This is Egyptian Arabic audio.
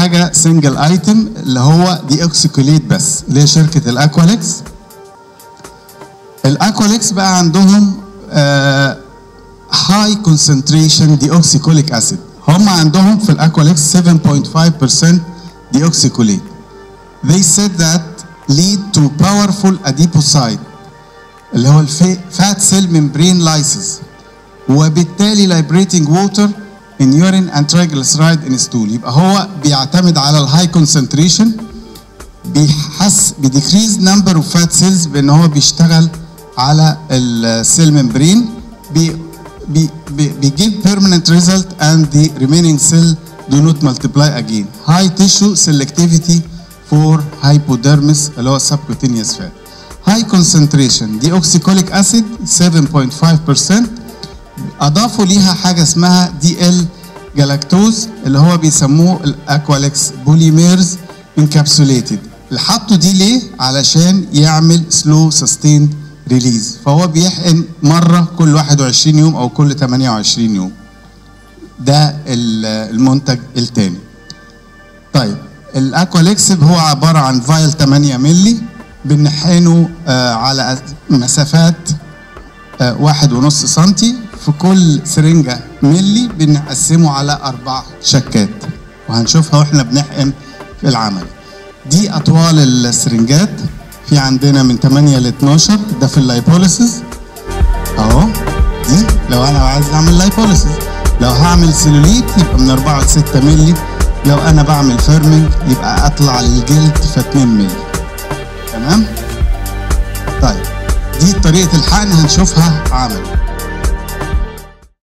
حاجه سنجل ايتم اللي هو دي اوكسيكوليت بس اللي هي شركه الاكواليكس الاكواليكس بقى عندهم هاي كونسنتريشن دي اوكسيكوليك اسيد هم عندهم في الاكواليكس 7.5% دي اوكسيكوليت they said that lead to powerful adipocyte اللي هو الفات سيل ممبرين لايسز وبالتالي liberating water in urine and triglyceride in stool يبقى هو بيعتمد على الهاي كونسنتريشن بيحس بديكريز نمبر اوف فات سيلز بان هو بيشتغل على السيل ممبرين بي بي بي بيجيب permanent result and the remaining cell do not multiply again high tissue selectivity for hypodermis اللي هو subcutaneous fat high concentration deoxycholic acid 7.5% اضافوا ليها حاجه اسمها دي ال جلاكتوز اللي هو بيسموه الاكواليكس بوليميرز انكابسوليتد اللي حطوا دي ليه علشان يعمل سلو سستين ريليز فهو بيحقن مره كل 21 يوم او كل 28 يوم ده المنتج الثاني طيب الاكواليكسب هو عباره عن فايل 8 مللي بنحقنه آه على مسافات آه واحد ونص سنتي في كل سرنجة ملي بنقسمه على أربع شكات وهنشوفها واحنا بنحقن في العمل دي أطوال السرنجات في عندنا من 8 ل 12 ده في اللايبوليسيس أهو دي لو أنا عايز أعمل لايبوليسيس لو هعمل سيلوليت يبقى من 4 ل 6 ملي لو أنا بعمل فيرمنج يبقى أطلع للجلد في 2 ملي تمام؟ طيب دي طريقة الحقن هنشوفها عملي